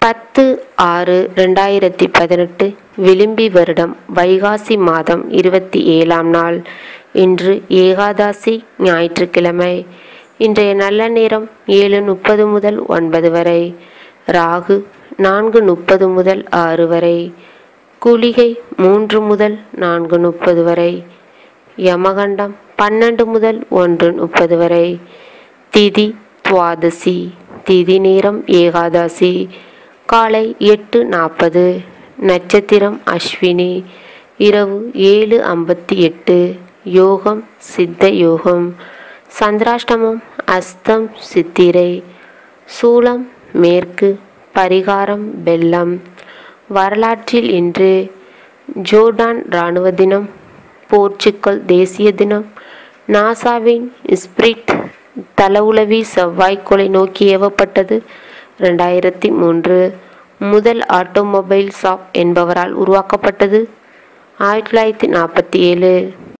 பத்து ஆறு ரெண்டாயிரத்தி பதினெட்டு விளிம்பி வருடம் வைகாசி மாதம் இருபத்தி ஏழாம் நாள் இன்று ஏகாதாசி ஞாயிற்றுக்கிழமை இன்றைய நல்ல நேரம் ஏழு முப்பது முதல் ஒன்பது வரை ராகு நான்கு முப்பது முதல் ஆறு வரை குளிகை மூன்று முதல் நான்கு முப்பது வரை யமகண்டம் பன்னெண்டு முதல் ஒன்று முப்பது வரை திதி துவாதசி திதி நேரம் ஏகாதசி காலை எட்டு நாற்பது நட்சத்திரம் அஸ்வினி இரவு ஏழு ஐம்பத்தி எட்டு யோகம் சித்த யோகம் சந்திராஷ்டமம் அஸ்தம் சித்திரை சூலம் மேற்கு பரிகாரம் வெள்ளம் வரலாற்றில் இன்று ஜோர்டான் இராணுவ தினம் போர்ச்சுக்கல் தேசிய தினம் நாசாவின் ஸ்பிரிட் தளவுளவி செவ்வாய்க்கோளை நோக்கி ஏவப்பட்டது ரெண்டாயிரத்தி மூன்று முதல் ஆட்டோமொபைல் ஷாப் என்பவரால் உருவாக்கப்பட்டது ஆயிரத்தி தொள்ளாயிரத்தி நாற்பத்தி ஏழு